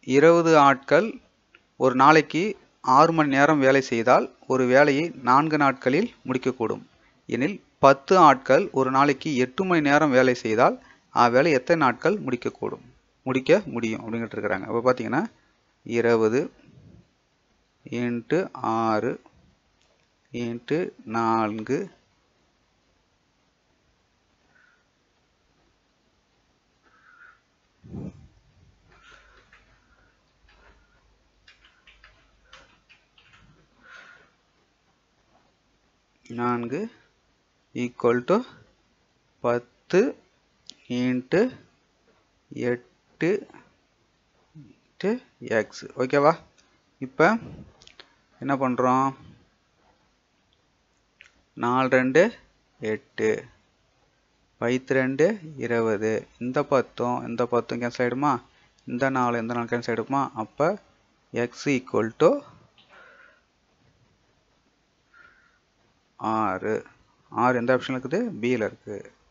இருபது ஆட்கள் ஒரு நாளைக்கு ஆறு மணி நேரம் வேலை செய்தால் ஒரு வேலையை நான்கு நாட்களில் முடிக்கக்கூடும் எனில் பத்து ஆட்கள் ஒரு நாளைக்கு எட்டு மணி நேரம் வேலை செய்தால் அவ்வேலை எத்தனை நாட்கள் முடிக்கக்கூடும் முடிக்க முடியும் அப்படின்னு இருக்கிறாங்க அப்போ பார்த்தீங்கன்னா இருபது இன்ட்டு ஆறு இன்ட்டு நான்கு நான்கு ஈக்குவல் டு பத்து இன்ட்டு எட்டு இன்ட்டு எக்ஸ் ஓகேவா இப்போ என்ன பண்ணுறோம் நாலு ரெண்டு எட்டு பைத்து ரெண்டு இருபது இந்த பத்தும் இந்த பத்தும் கேன்சல் ஆகிடுமா இந்த நாலு இந்த நாலு கேன்சல் ஆகிடுமா அப்போ எக்ஸ் ஈக்குவல் டு ஆறு ஆறு எந்த ஆப்ஷனில் இருக்குது பியில் இருக்குது